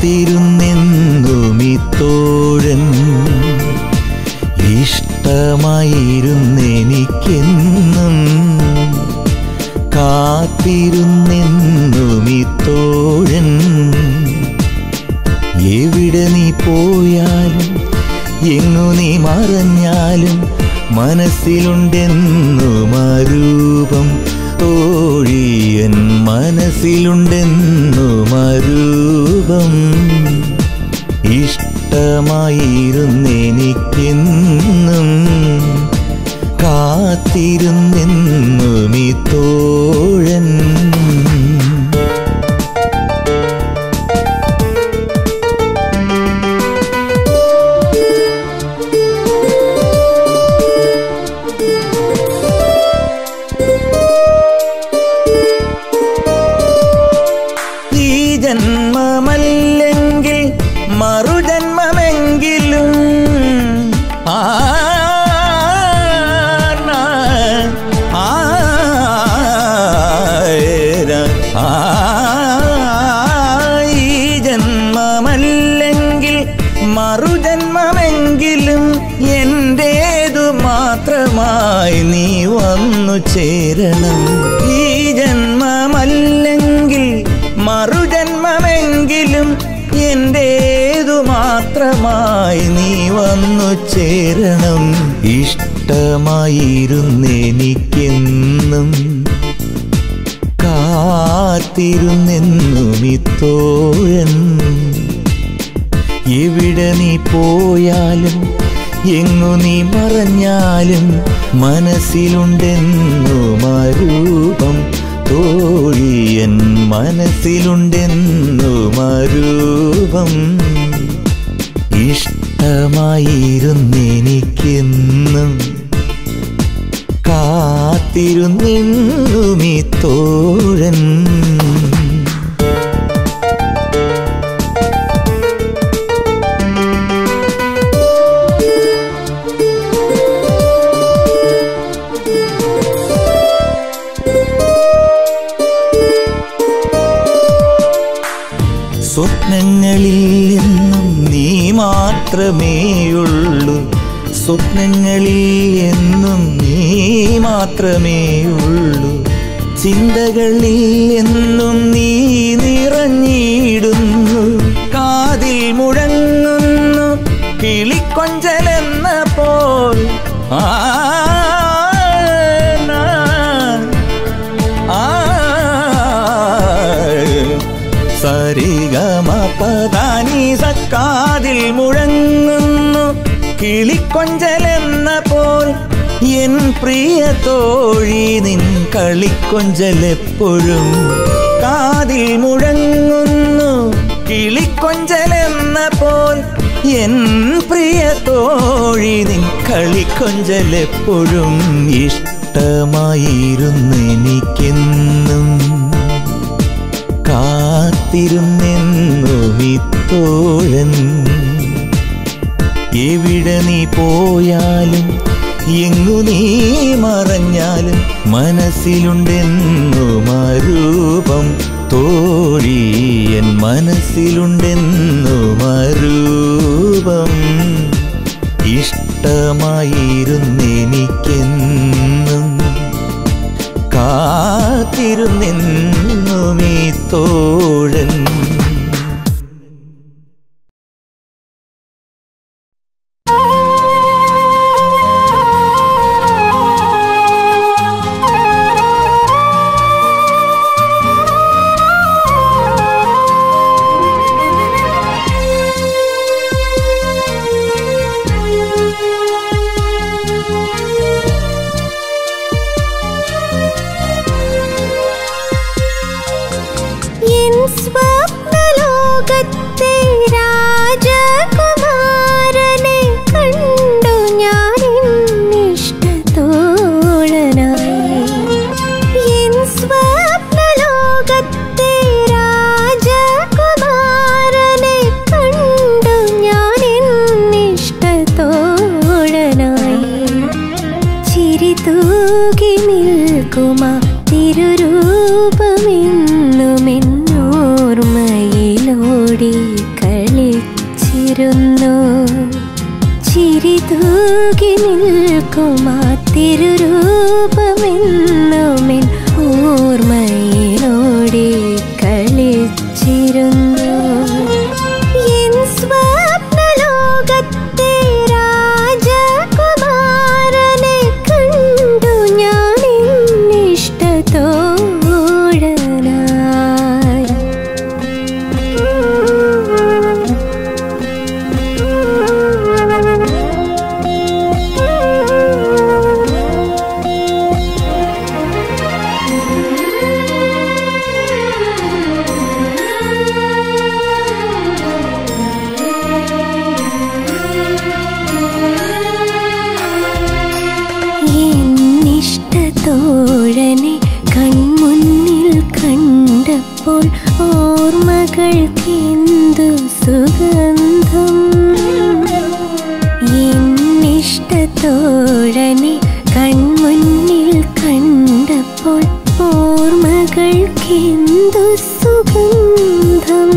കാത്തിരുന്നെന്നുമിത്തോഴൻ ഇഷ്ടമായിരുന്നെനിക്കെന്നും കാത്തിരുന്നെന്നുമിത്തോഴൻ എവിടെ നീ പോയാലും എങ്ങു നീ മറഞ്ഞാലും മനസ്സിലുണ്ടെന്നും അരൂപം തോഴിയൻ മനസ്സിലുണ്ടെന്നും അരൂപം ഇഷ്ടമായിരുന്നെനിക്കെന്നും കാത്തിരുന്നെന്നും ഈ തോഴൻ ഈ ജന്മമല്ലെങ്കിൽ മറുജന്മമെങ്കിലും ആ ആ, ആ, ഈ ജന്മമല്ലെങ്കിൽ മറുജന്മമെങ്കിലും എന്റേതു മാത്രമായി നീ വന്നു ചേരണം ഈ ജന്മമല്ലെങ്കിൽ മറുജന്മമെങ്കിലും എന്റേതു മാത്രമായി നീ വന്നു ചേരണം ഇഷ്ടമായിരുന്നെനിക്കെന്നും കാത്തിരുന്നെന്നും ഇത്തോഴൻ എവിടെ നീ പോയാലും എങ്ങു നീ മറഞ്ഞാലും മനസ്സിലുണ്ടെന്നും അരൂപം തോഴിയൻ മനസ്സിലുണ്ടെന്നും അരൂപം ഇഷ്ടമായിരുന്നെനിക്കെന്നും കാത്തിരുന്നെന്നും ഈ തോഴൻ സ്വപ്നങ്ങളിൽ എന്നും നീ മാത്രമേയുള്ളൂ സ്വപ്നങ്ങളിൽ എന്നും നീ മാത്രമേയുള്ളൂ ചിന്തകളിൽ എന്നും നീ നിറഞ്ഞിടുന്നു കാതിൽ മുഴങ്ങുന്നു കിളിക്കൊഞ്ചലെന്ന പോൽ ആ സരിഗമ പദാനി സക്കാതിൽ മുഴങ്ങുന്നു കിളിക്കൊഞ്ചലെന്ന പോൽ എൻ പ്രിയ തോഴി നിൻ കളിക്കൊഞ്ചലെപ്പോഴും കാതിൽ മുഴങ്ങുന്നു കിളിക്കൊഞ്ചലെന്ന പോൽ എൻ പ്രിയ തോഴി നിൻ കളിക്കൊഞ്ചലെപ്പോഴും ഇഷ്ടമായിരുന്നെനിക്കെന്നും കാത്തിരുന്നെന്നും ഇത്തോഴൻ എവിടെ നീ പോയാലും എങ്ങു നീ മറഞ്ഞാലും മനസ്സിലുണ്ടെന്നും അരൂപം തോഴിയൻ മനസ്സിലുണ്ടെന്നും അരൂപം ഇഷ്ടമായിരുന്നെനിക്കെന്നും കാത്തിരുന്നെന്നും ഈ തോഴൻ എൻ സ്വപ്നലോകത്തെ രാജകുമാരനെ കണ്ടു ഞാൻ ഇഷ്ടത്തോഴനായി എൻ സ്വപ്നലോകത്തെ രാജകുമാരനെ കണ്ടു ഞാൻ ഇഷ്ടത്തോഴനായി ചിരി തൂകി നിൽക്കുമാ തിരുരൂപമെന്നുമെന്നോർമ്മയിലോടി ചേരുന്നു ചിരി തൂകി നിൽക്കുമാ തിരുരൂപമെന്നുമെൻ ഓർമ്മയിലോടെ കളിച്ചിരുന്നു എൻ സ്വപ്നലോകത്തെ രാജകുമാരനെ കണ്ടു ഞാൻ ഇഷ്ടത്തോഴനായി എന്നിഷ്ടത്തോഴനെ കൺമുന്നിൽ കണ്ടപ്പോൾ ഓർമ്മകൾക്കെന്തു സുഗന്ധം എന്നിഷ്ടത്തോഴനെ കൺമുന്നിൽ കണ്ടപ്പോൾ ഓർമ്മകൾക്കെന്തു സുഗന്ധം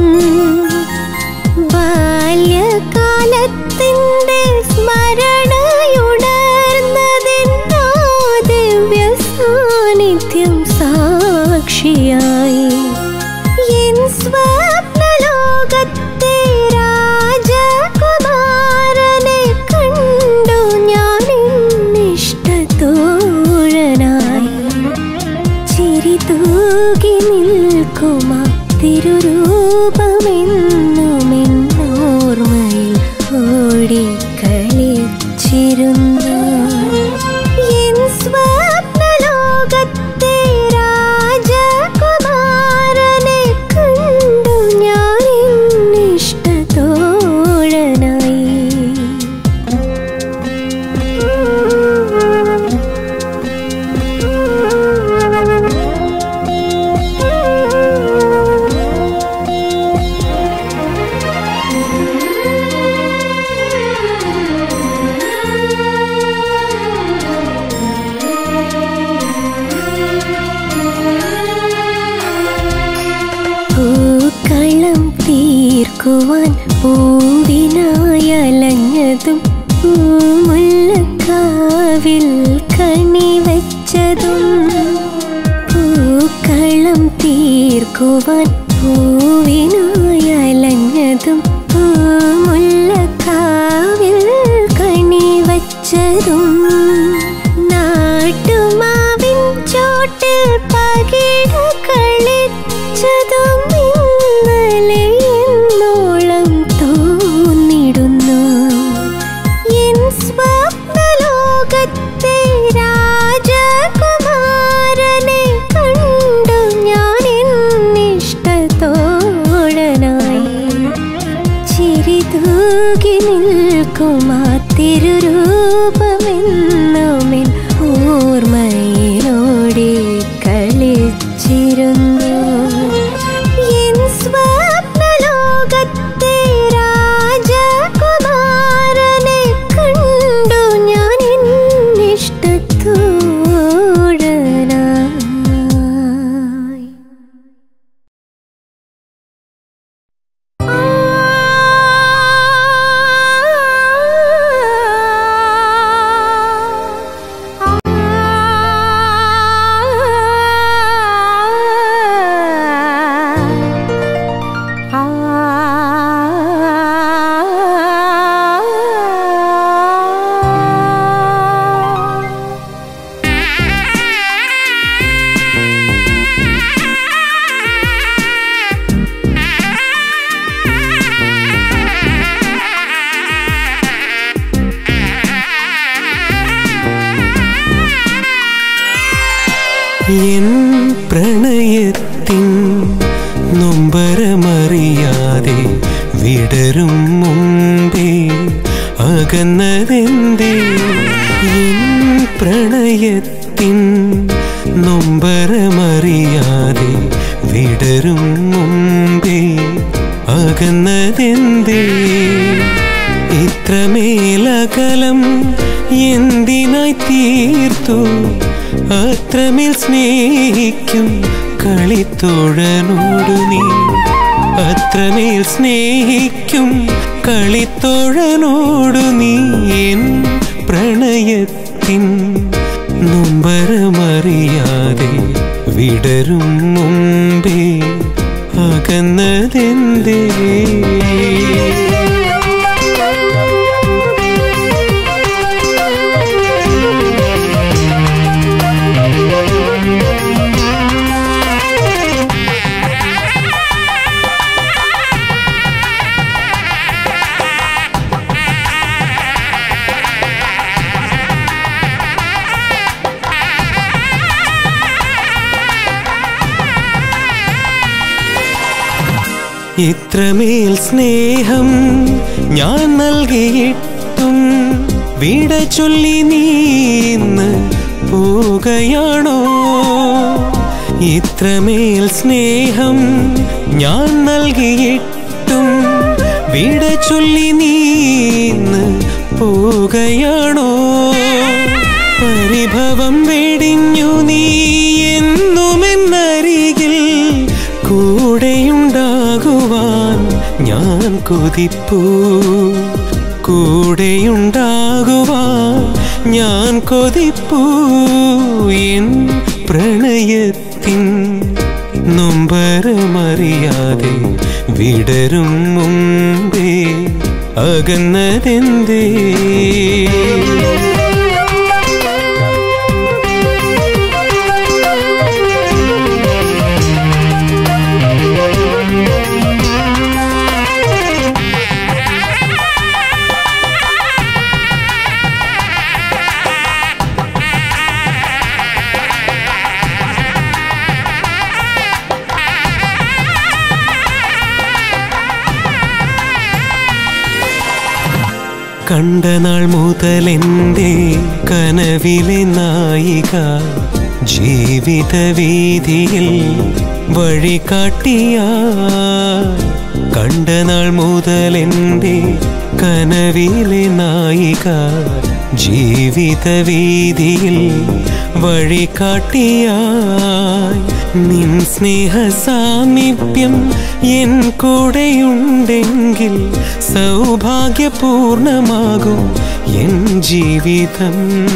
ബാല്യകാലത്തിൻ്റെ സ്മരണയുണർന്നതെന്നോ ദിവ്യ സാന്നിധ്യം സാക്ഷിയായി എൻ സ്വപ്നലോകത്തെ രാജകുമാരനെ കണ്ടു ഞാൻ ഇഷ്ടത്തോഴനായി ചിരി തൂകി നിൽക്കുമാ തിരുരൂപമെന്നുമെന്നോർമ്മയിൽ ഓടിക്കളിച്ചിരുന്നു എൻ സ്വപ്നലോകത്തെ രാജകുമാരനെ കണ്ടു ഞാൻ ഇഷ്ടത്തോഴനായി പൂക്കളം തീർക്കുവാൻ പൂവിനായി അലഞ്ഞതും പൂമുല്ലക്കാവിൽ കണി വെച്ചതും പൂക്കളം തീർക്കുവാൻ പൂവിനായി അലഞ്ഞതും പൂമുല്ലക്കാവിൽ കണി വച്ചതും നാട്ടുമാവിൻ ചോട്ടിൽ പകിട കളിച്ചതും ഇന്നലെ എന്നോളം തോന്നിടുന്നു എൻ സ്വപ്നലോകത്തെ രാജകുമാരനെ കണ്ടു ഞാൻ എന്നിഷ്ടത്തോഴനായി ചിരി തൂകി നിൽക്കുമാ തിരുരൂപമെന്നുമെൻ ഓർമ്മയിലോടെ കളിച്ചിരുന്നു എൻ സ്വപ്നലോകത്തെ രാജകുമാരനെ കണ്ടു ഞാൻ എന്നിഷ്ടത്തോഴനായി എൻ പ്രണയത്തിൻ നൊമ്പരമറിയാതെ വിടരും മുമ്പേ അകന്നതെന്തേ എൻ പ്രണയത്തിൻ നൊമ്പരമറിയാതെ വിടരും മുമ്പേ അകന്നതെന്തേ ഇത്രമേലകലം എന്തിനായി തീർത്തു അത്രമേൽ സ്നേഹിക്കും കളിത്തോഴനോടു നീ അത്രമേൽ സ്നേഹിക്കും കളിത്തോഴനോടു നീ എൻ പ്രണയത്തിൻ നൊമ്പരമറിയാതെ വിടരും മുമ്പേ അകന്നതെന്തേ ഇത്രമേൽ സ്നേഹം ഞാൻ നൽകിയിട്ടും വിട ചൊല്ലി നീ ഇന്ന് പോകയാണോ ഇത്രമേൽ സ്നേഹം ഞാൻ നൽകിയിട്ടും വിട ചൊല്ലി നീ ഇന്ന് പോകയാണോ പരിഭവം വെടിഞ്ഞു നീ എന്നുമെന്നരികിൽ കൂടെയുണ്ടാകുവാൻ ഞാൻ കൊതിപ്പൂ കൂടെയുണ്ടാകുവാൻ ഞാൻ കൊതിപ്പൂ എൻ പ്രണയത്തിൻ നൊമ്പരമറിയാതെ വിടരും മുമ്പേ അകന്നതെന്തേ കണ്ട നാൾ മുതലെന്റെ കനവിലെ നായിക ജീവിത വീതിയിൽ വഴി കാട്ടിയ കണ്ട നാൾ മുതലെന്റെ കനവിലെ നായിക ജീവിത വീതിയിൽ വഴി കാട്ടിയായി നിൻ സ്നേഹ സാമീപ്യം എൻ കൂടെയുണ്ടെങ്കിൽ സൗഭാഗ്യപൂർണമാകും എൻ ജീവിതം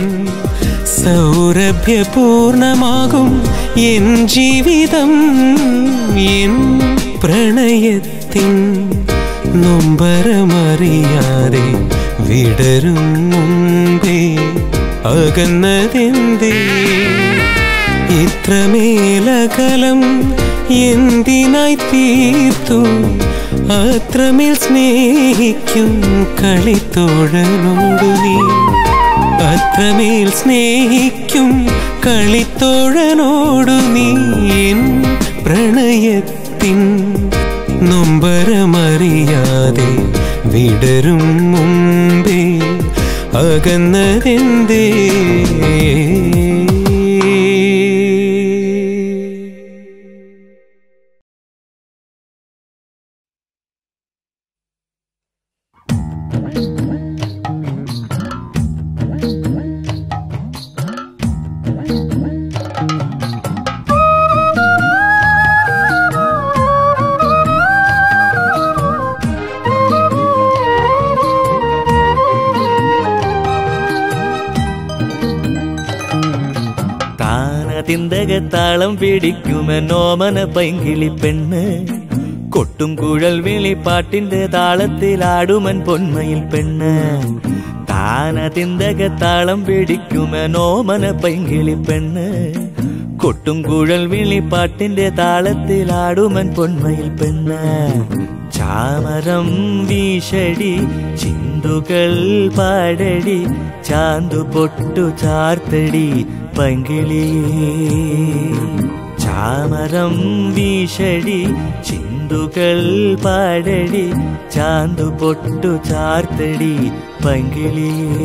സൗരഭ്യപൂർണമാകും എൻ ജീവിതം എൻ പ്രണയത്തിൻ നൊമ്പരമറിയാതെ വിടരും മുമ്പേ അകന്നതെന്തേ ഇത്രമേലകലം എന്തിനായി തീർത്തു അത്രമേൽ സ്നേഹിക്കും കളിത്തോഴനോടു നീ അത്രമേൽ സ്നേഹിക്കും കളിത്തോഴനോടു നീ എൻ പ്രണയത്തിൻ നൊമ്പരമറിയാതെ വിടരും മുമ്പേ അകന്നതെന്തേ താളത്തിന്തകത്താളം പിടിക്കുമെന്നോമന പൈങ്കിളി പെണ്ണ് കൊട്ടും കുഴൽ വിളിപ്പാട്ടിന്റെ താളത്തിലാടുമൻ പൊന്മയിൽ പെണ്ണ് താനതിന്തകത്താളം പിടിക്കുമെന്നോമന പൈങ്കിളി പെണ്ണ് കൊട്ടും കുഴൽ വിളിപ്പാട്ടിന്റെ താളത്തിലാടുമൻ പൊന്മയിൽ പെണ്ണ് ചാമരം വീശടി ചിന്തുകൾ പാടടി ചാന്തു പൊട്ടു ചാർത്തടി പങ്കിളിയേ ചാമരം വീശടി ചിന്തുകൾ പാടടി ചാന്തു പൊട്ടു ചാർത്തടി പങ്കിളിയേ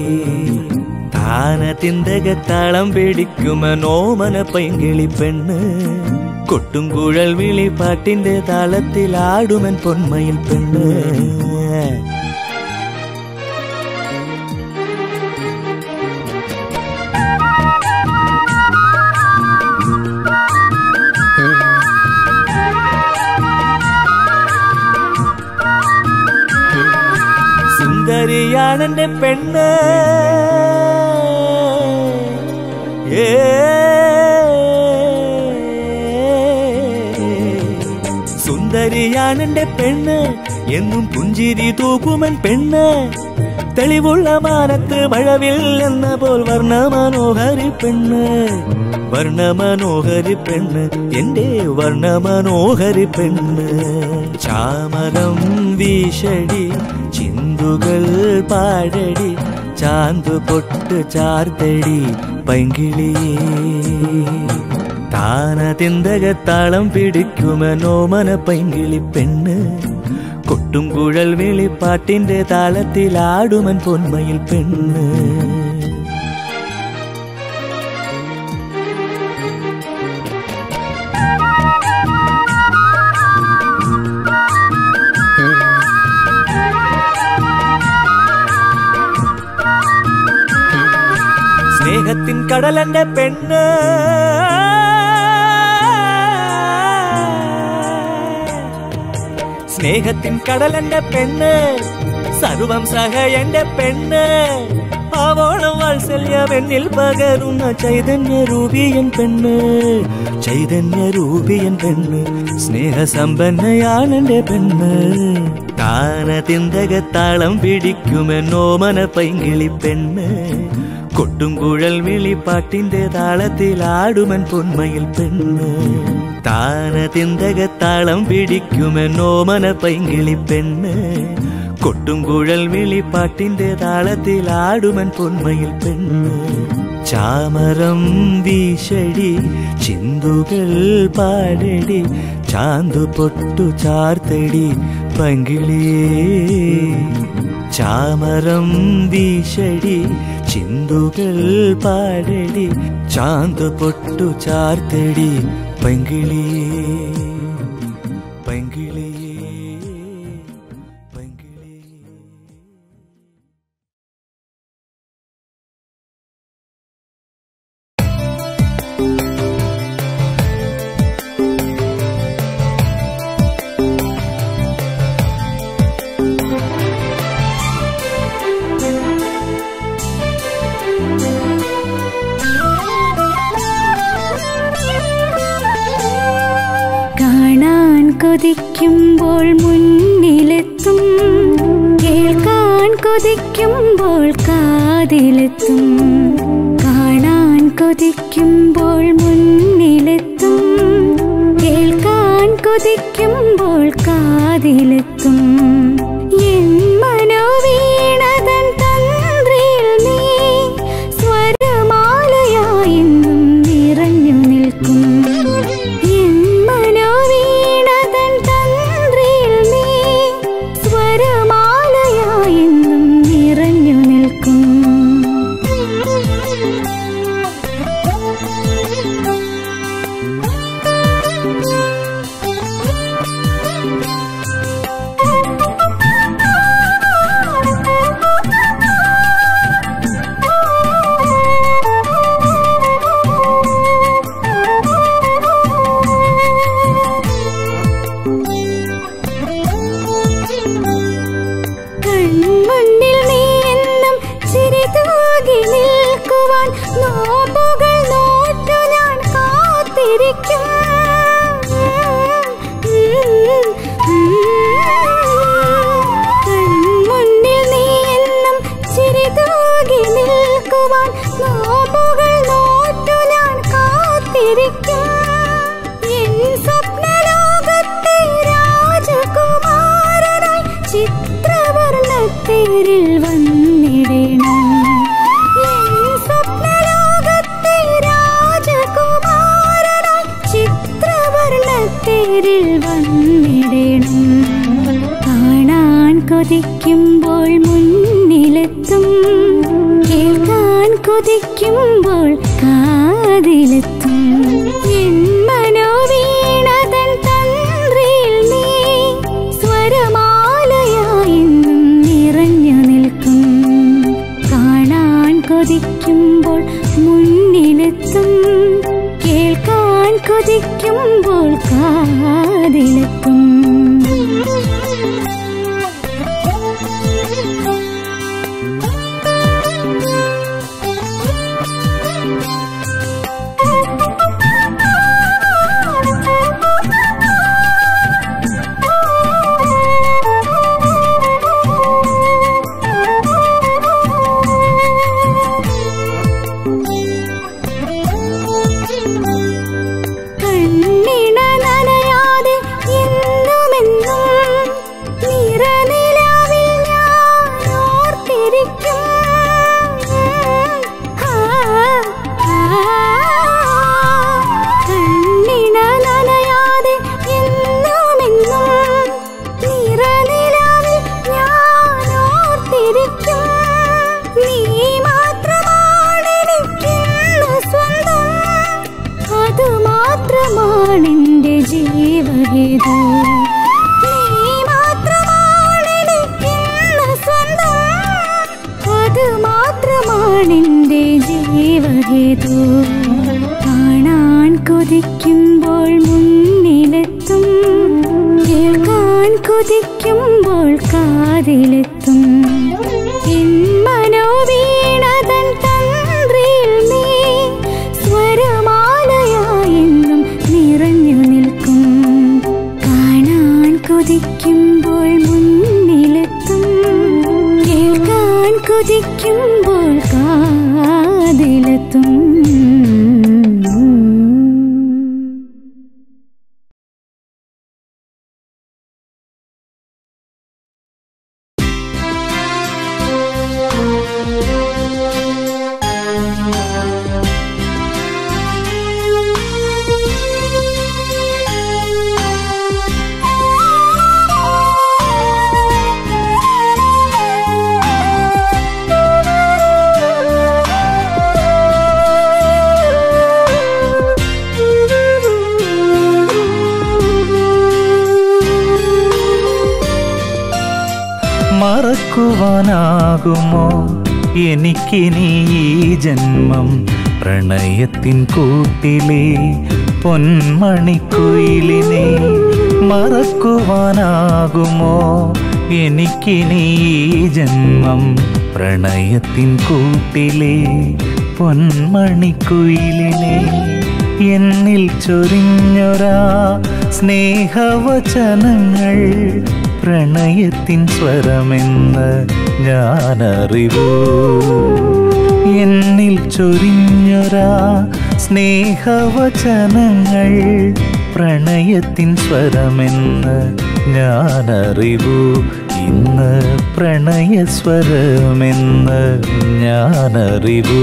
താനത്തിന്തകത്താളം പിടിക്കുമനോമന പൈങ്കിളി പെണ്ണ് കൊട്ടും കുഴൽ വിളിപ്പാട്ടിന്റെ താളത്തിലാടുമൻ പൊന്മയിൽ പെണ്ണ് സുന്ദരിയാണെന്റെ പെണ്ണ് ഏ സുന്ദരിയാണെന്റെ പെണ്ണ് എന്നും പുഞ്ചിരി തൂക്കുമൻ പെണ്ണ് തെളിവുള്ള മാനത്ത് മഴവിൽ എന്ന പോൽ വർണ്ണമനോഹരി പെണ്ണ് വർണ്ണമനോഹരി പെണ്ണ് എന്റെ വർണ്ണമനോഹരി പെണ്ണ് ചാമരം വീശടി ചിന്തുകൾ പാടടി ചാന്തു പൊട്ട് ചാർത്തടി പൈങ്കിളിയേ താനതിന്തകത്താളം പിടിക്കുമെന്നോമന പൈങ്കിളി പെണ്ണ് കൊട്ടും കുഴൽ വിളിപ്പാട്ടിന്റെ താളത്തിലാടുമൻ പൊന്മയിൽ പെണ്ണ് സ്നേഹത്തിൻ കടലന്റെ പെണ്ണ് സ്നേഹത്തിൻ കടലന്റെ പെണ്ണ് സർവം സഹയന്റെ പെണ്ണ് ആവോളം വാത്സല്യം എന്നിൽ പകരുന്ന ചൈതന്യ രൂപിയൻ പെണ്ണ് ചൈതന്യ രൂപിയൻ പെണ്ണ് സ്നേഹസമ്പന്നയാണെന്റെ പെണ്ണ് താനതിന്തകത്താളം പിടിക്കുമെന്നോമന പൈങ്കിളി പെണ്ണ് കൊട്ടും കുഴൽ വിളിപ്പാട്ടിന്റെ താളത്തിലാടുമൻ പൊന്മയിൽ പെണ്ണ് താനതിന്തകത്താളം പിടിക്കുമെന്നോമന പൈങ്കിളി പെണ്ണ് കൊട്ടും കുഴൽ വിളിപ്പാട്ടിന്റെ താളത്തിലാടുമൻ പൊന്മയിൽ പെണ്ണ് ചാമരം വീശടി ചിന്തുകൾ പാടടി ചാന്തു പൊട്ടു ചാർത്തടി പങ്കിളിയേ ചാമരം വീശടി ചിന്തുകൾ പാടടി ചാന്തു പൊട്ടു ചാർത്തടി പങ്കിളിയേ പങ്കിളിയേ പങ്കിളിയേ കാണാൻ കൊതിക്കുമ്പോൾ മുന്നിലെത്തും കേൾക്കാൻ കൊതിക്കുമ്പോൾ കാതിലെത്തും കാണാൻ കൊതിക്കുമ്പോൾ മുന്നിലെത്തും കേൾക്കാൻ കൊതിക്കുമ്പോൾ കാതിലെത്തും എൻ മനോവീണതൻ തന്ത്രിയിൽ നീ സ്വരമാലയായെന്നും നിറഞ്ഞു നിൽക്കും എൻ മനോവീണതൻ തന്ത്രിയിൽ നീ സ്വരമാലയായെന്നും നിറഞ്ഞു നിൽക്കും കൺമുന്നിൽ നീ എന്നും ചിരി തൂകി നിൽക്കുവാൻ നോമ്പുകൾ നോറ്റു ഞാൻ കാത്തിരിക്കും കൺമുന്നിൽ നീ എന്നും ചിരി തൂകി നിൽക്കുവാൻ നോമ്പുകൾ നോറ്റു ഞാൻ കാത്തിരിക്കും എൻ സ്വപ്നലോകത്തെ രാജകുമാരനായി ചിത്രവർണ്ണത്തേരിൽ വന്നിടണം എൻ സ്വപ്നലോകത്തെ രാജകുമാരനായി ചിത്രവർണ്ണത്തേരിൽ വന്നിടണം കാണാൻ കൊതിക്കുമ്പോൾ മുന്നിലെത്തും കേൾക്കാൻ കൊതിക്കുമ്പോൾ കാതിലെത്തും എൻ മനോവീണതൻ തന്ത്രിയിൽ നീ സ്വരമാലയായെന്നും നിറഞ്ഞു നിൽക്കും കാണാൻ കൊതിക്കുമ്പോൾ മുന്നിലെത്തും കേൾക്കാൻ കൊതിക്കുമ്പോൾ കാതിലെത്തും മാത്രമാണെന്റെ ജീവഹേതു നീ മാത്രമാണെനിക്കിന്ന് സ്വന്തം അത് മാത്രമാണെന്റെ ജീവഹേതു കാണാൻ കൊതിക്കുമ്പോൾ മുന്നിലെത്തും കേൾക്കാൻ കൊതിക്കുമ്പോൾ കാതിലെത്തും എൻ മനോവീണതൻ തന്ത്രിയിൽ നീ സ്വരമാലയായെന്നും നിറഞ്ഞു നിൽക്കും കാണാൻ കൊതിക്കുമ്പോൾ മുന്നിലെത്തും കേൾക്കാൻ കൊതിക്കുമ്പോൾ കാതിലെത്തും മറക്കുവാനാകുമോ എനിക്കിനി ഈ ജന്മം പ്രണയത്തിൻ കൂട്ടിലെ പൊന്മണിക്കുയിലിനെ മറക്കുവാനാകുമോ എനിക്കിനി ഈ ജന്മം പ്രണയത്തിൻ കൂട്ടിലെ പൊന്മണിക്കുയിലിനെ എന്നിൽ ചൊരിഞ്ഞൊരാ സ്നേഹവചനങ്ങൾ പ്രണയത്തിൻ സ്വരമെന്ന് ഞാനറിവൂ എന്നിൽ ചൊരിഞ്ഞൊരാ സ്നേഹവചനങ്ങൾ പ്രണയത്തിൻ സ്വരമെന്ന് ഞാനറിവൂ ഇന്ന് പ്രണയസ്വരമെന്ന് ഞാനറിവൂ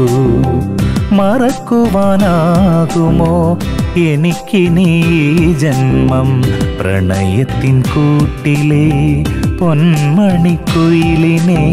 മറക്കുവാനാകുമോ എനിക്കിനി ഈ ജന്മം പ്രണയത്തിൻ കൂട്ടിലെ പൊന്മണിക്കുയിലിനെ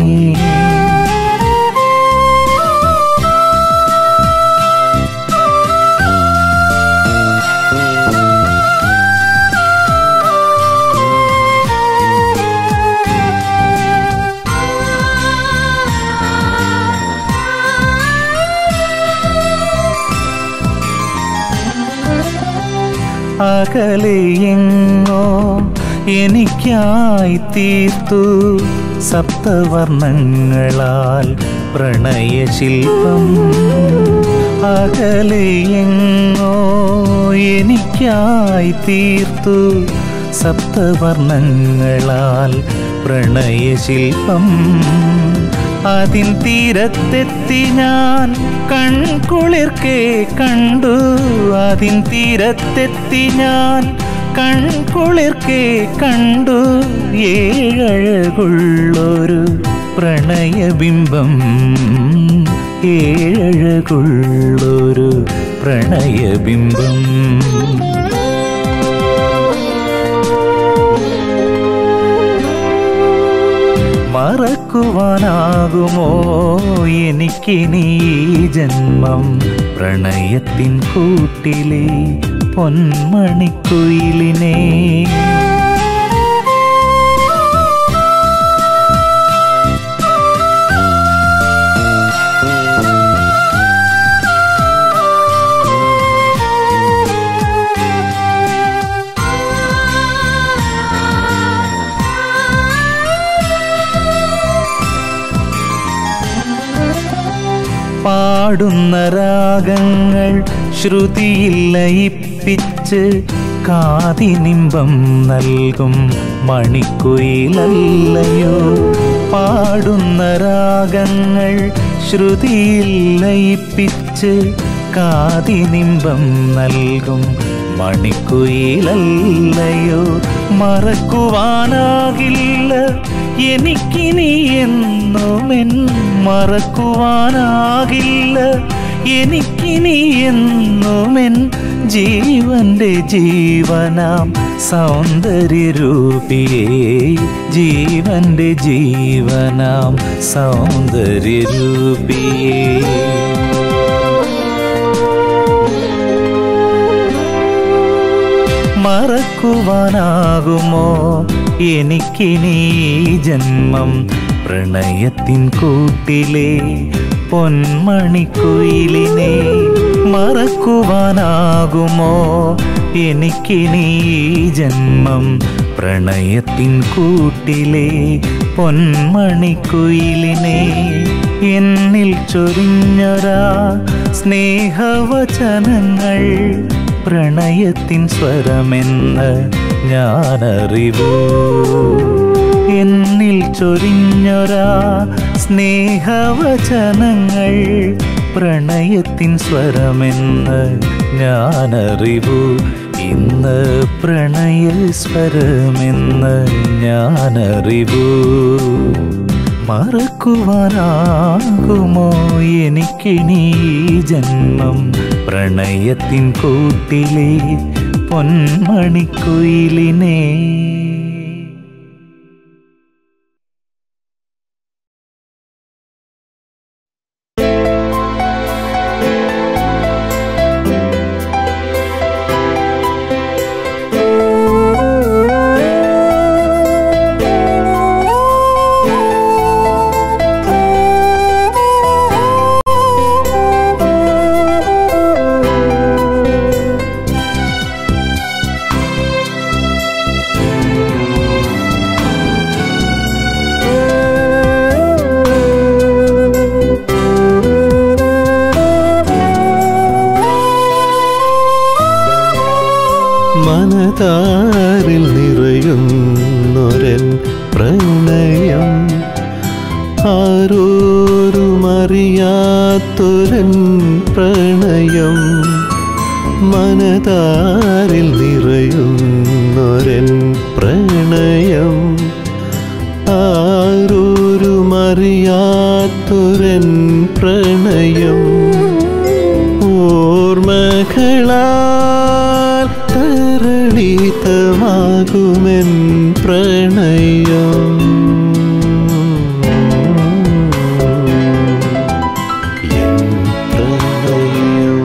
അകലെയെങ്ങോ എനിക്കായി തീർത്തു സപ്തവർണ്ണങ്ങളാൽ പ്രണയശില്പം അകലെയെങ്ങോ എനിക്കായി തീർത്തു സപ്തവർണ്ണങ്ങളാൽ പ്രണയശില്പം അതിൻ തീരത്തെത്തി ഞാൻ കൺകുളിർക്കെ കണ്ടു അതിൻ തീരത്തെത്തി ഞാൻ കൺകുളിർക്കെ കണ്ടു ഏഴഴകുള്ളൊരു പ്രണയബിംബം ഏഴഴകുള്ളൊരു പ്രണയബിംബം മറക്കുവാനാകുമോ എനിക്കിനി ഈ ജന്മം പ്രണയത്തിൻ കൂട്ടിലെ പൊന്മണിക്കുയിലിനെ പാടുന്ന രാഗങ്ങൾ ശ്രുതിയിൽ ലയിപ്പിച്ച് കാതിനിമ്പം നൽകും മണിക്കുയിലല്ലയോ പാടുന്ന രാഗങ്ങൾ ശ്രുതിയിൽ ലയിപ്പിച്ച് കാതിനിമ്പം നൽകും മണിക്കുയിലല്ലയോ മറക്കുവാനാകില്ല എനിക്കിനി എന്നുമെൻ മറക്കുവാനാകില്ല എനിക്കിനി എന്നുമെൻ ജീവന്റെ ജീവനാം സൗന്ദര്യരൂപിയേ ജീവന്റെ ജീവനാം സൗന്ദര്യരൂപിയേ മറക്കുവാനാകുമോ എനിക്കിനി ഈ ജന്മം പ്രണയത്തിൻ കൂട്ടിലെ പൊന്മണിക്കുയിലിനെ മറക്കുവാനാകുമോ എനിക്കിനി ഈ ജന്മം പ്രണയത്തിൻ കൂട്ടിലെ പൊന്മണിക്കുയിലിനെ എന്നിൽ ചൊരിഞ്ഞൊരാ സ്നേഹവചനങ്ങൾ പ്രണയത്തിൻ സ്വരമെന്ന് ഞാനറിവൂ എന്നിൽ ചൊരിഞ്ഞൊരാ സ്നേഹവചനങ്ങൾ പ്രണയത്തിൻ സ്വരമെന്ന് ഞാനറിവു ഇന്ന് പ്രണയ സ്വരമെന്ന് ഞാനറിവു മറക്കുവാനാകുമോ എനിക്കിനി ഈ ജന്മം പ്രണയത്തിൻ കൂട്ടിലെ പൊന്മണിക്കുയിലിനെ മനതാരിൽ നിറയുന്നൊരൻ പ്രണയം ആരോരുമറിയാത്തൊരൻ പ്രണയം മനതാരിൽ നിറയുന്നൊരൻ പ്രണയം ആരോരുമറിയാത്തൊരൻ പ്രണയം ഓർമ്മകളാൽ തരളിതമാകുമെൻ പ്രണയം എൻ പ്രണയം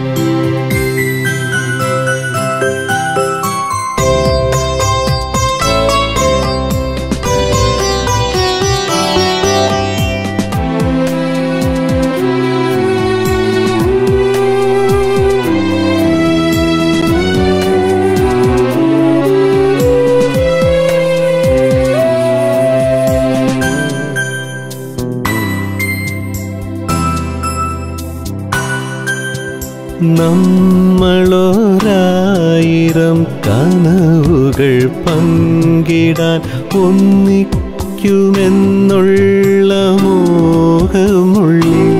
നമ്മളൊരായിരം കനവുകൾ പങ്കിടാൻ ഒന്നിക്കുമെന്നുള്ള മോഹമുള്ളിൽ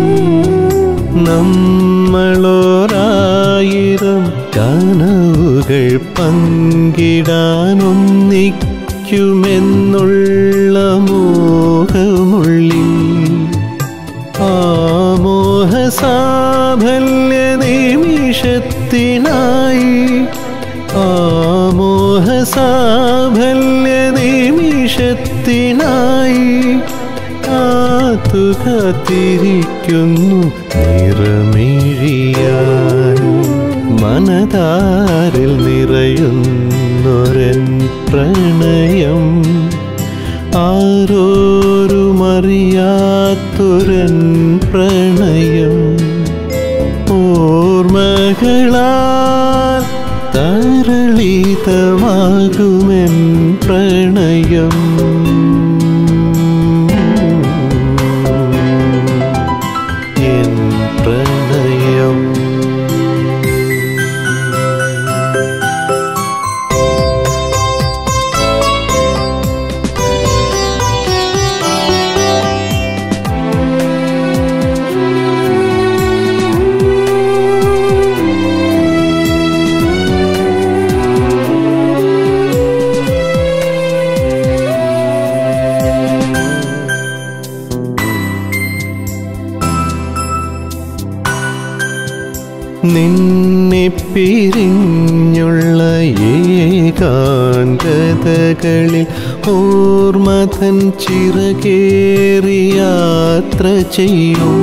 നമ്മളൊരായിരം കനവുകൾ പങ്കിടാൻ ഒന്നിക്കുമെന്നുള്ള മോഹമുള്ളിൽ ആമോഹസാഫല്യ നിമിഷത്തിനായി ആമോഹസാഫല്യ നിമിഷത്തിനായി കാത്തു കാത്തിരിക്കുന്നു നിറമിഴിയാൻ മനതാരിൽ നിറയുന്നൊരൻ പ്രണയം ആരോരുമറിയാത്തൊരൻ പ്രണയം ഓർമ്മകളാൽ തരളിതമാകുമെൻ പ്രണയം എൻ പ്രണയം നിന്നെ പിരിഞ്ഞുള്ള ഏകാന്തതകളിൽ ഓർമ്മതൻ ചിറകേറി യാത്ര ചെയ്യും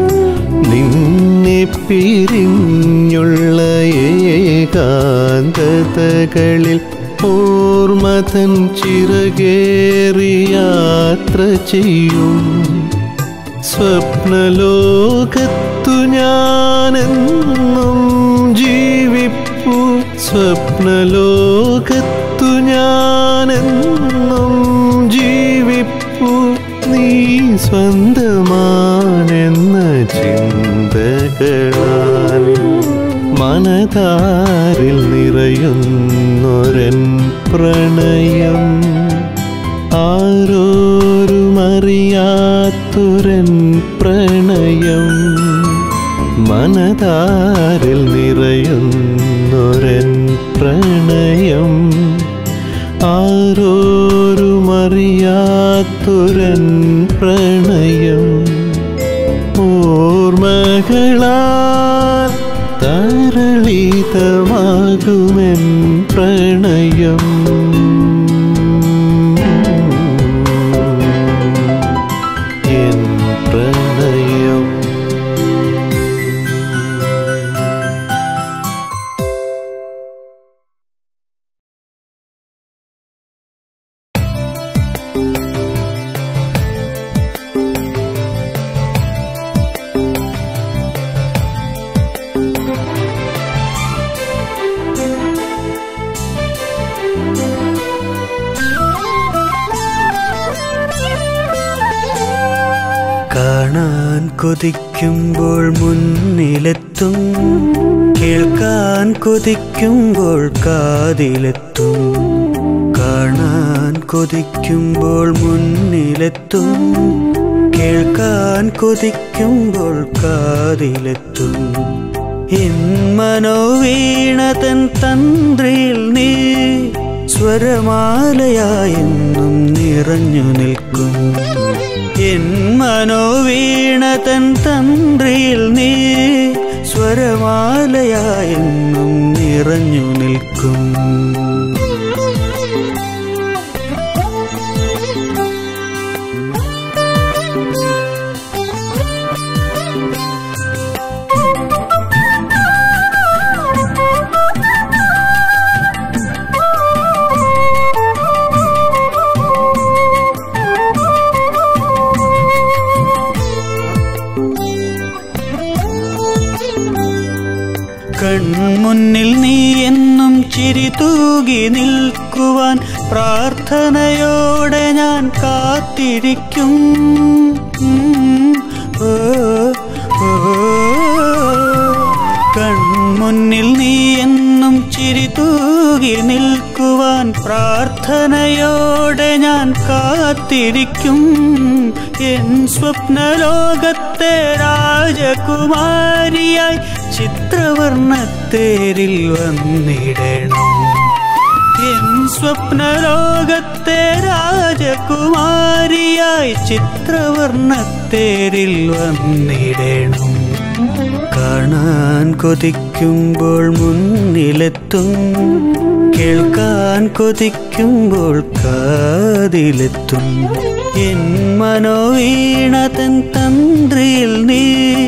നിന്നെ പിരിഞ്ഞുള്ള ഏകാന്തതകളിൽ ലതകളിൽ ഓർമ്മതൻ ചിറകേറി യാത്ര ചെയ്യും സ്വപ്നലോകത്തു ഞാനെന്നും ജീവിപ്പു സ്വപ്നലോകത്തു ഞാനെന്നും ജീവിപ്പു നീ സ്വന്തമാണെന്ന ചിന്തകളാൽ മനതാരിൽ നിറയുന്നൊരൻ പ്രണയം ആരോരുമറിയാത്തൊരൻ പ്രണയം മനതാരിൽ നിറയുന്നൊരൻ പ്രണയം ആരോരുമറിയാത്തൊരൻ പ്രണയം ഓർമ്മകളാൽ തരളിതമാകുമെൻ പ്രണയം എൻ പ്രണയം കാണാൻ കൊതിക്കുമ്പോൾ മുന്നിലെത്തും കേൾക്കാൻ കൊതിക്കുമ്പോൾ കാതിലെത്തും കാണാൻ കൊതിക്കുമ്പോൾ മുന്നിലെത്തും കേൾക്കാൻ കൊതിക്കുമ്പോൾ കാതിലെത്തും എൻ മനോവീണതൻ തന്ത്രിയിൽ നീ സ്വരമാലയായെന്നും നിറഞ്ഞു നിൽക്കും എൻ മനോവീണതൻ തന്ത്രിയിൽ നീ സ്വരമാലയായെന്നും നിറഞ്ഞു നിൽക്കും കൺമുന്നിൽ നീ എന്നും ചിരി തൂകി നിൽക്കുവാൻ പ്രാർത്ഥനയോടെ ഞാൻ കാത്തിരിക്കും ഉം, ഓ, ഓ. കൺമുന്നിൽ നീ എന്നും ചിരി തൂകി നിൽക്കുവാൻ പ്രാർത്ഥനയോടെ ഞാൻ കാത്തിരിക്കും എൻ സ്വപ്നലോകത്തെ രാജകുമാരിയായി ചിത്രവർണ്ണത്തേരിൽ വന്നിടണം എൻ സ്വപ്നലോകത്തെ രാജകുമാരിയായി ചിത്രവർണ്ണത്തേരിൽ വന്നിടണം കാണാൻ കൊതിക്കുമ്പോൾ മുന്നിലെത്തും കേൾക്കാൻ കൊതിക്കുമ്പോൾ കാതിലെത്തും എൻ മനോവീണതൻ തന്ത്രിയിൽ നീ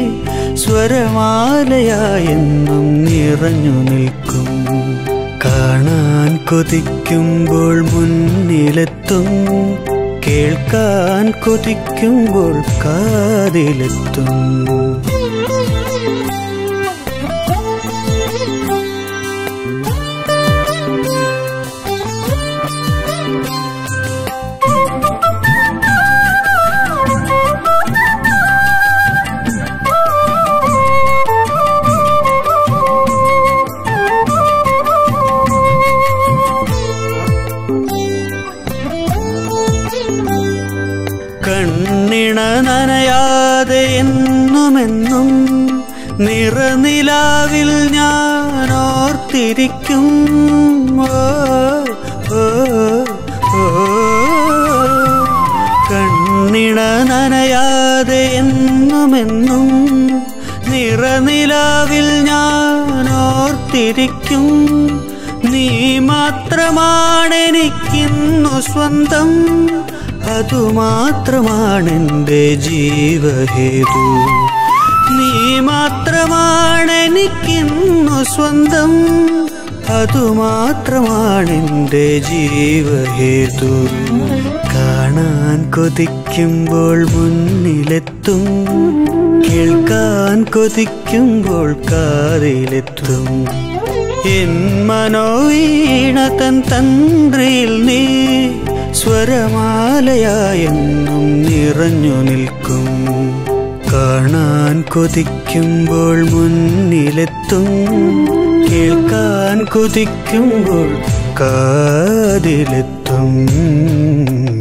സ്വരമാലയായെന്നും നിറഞ്ഞു നിൽക്കും കാണാൻ കൊതിക്കുമ്പോൾ മുന്നിലെത്തും കേൾക്കാൻ കൊതിക്കുമ്പോൾ കാതിലെത്തും കണ്ണിണ നനയാതെ എന്നുമെന്നും നിറനിലാവിൽ ഞാൻ ഓർത്തിരിക്കും ഓ, ഓ, ഓ. കണ്ണിണ നനയാതെ എന്നുമെന്നും നിറനിലാവിൽ ഞാൻ ഓർത്തിരിക്കും നീ മാത്രമാണെനിക്കിന്നു സ്വന്തം അതുമാത്രമാണെൻ്റെ ജീവഹേതു നീ മാത്രമാണെനിക്കിന്നു സ്വന്തം അതുമാത്രമാണെൻ്റെ ജീവഹേതു കാണാൻ കൊതിക്കുമ്പോൾ മുന്നിലെത്തും കേൾക്കാൻ കൊതിക്കുമ്പോൾ കാതിലെത്തും എൻ മനോവീണ തൻ തന്ത്രിയിൽ നീ സ്വരമാലയായെന്നും നിറഞ്ഞു നിൽക്കും കാണാൻ കൊതിക്കുമ്പോൾ മുന്നിലെത്തും കേൾക്കാൻ കൊതിക്കുമ്പോൾ കാതിലെത്തും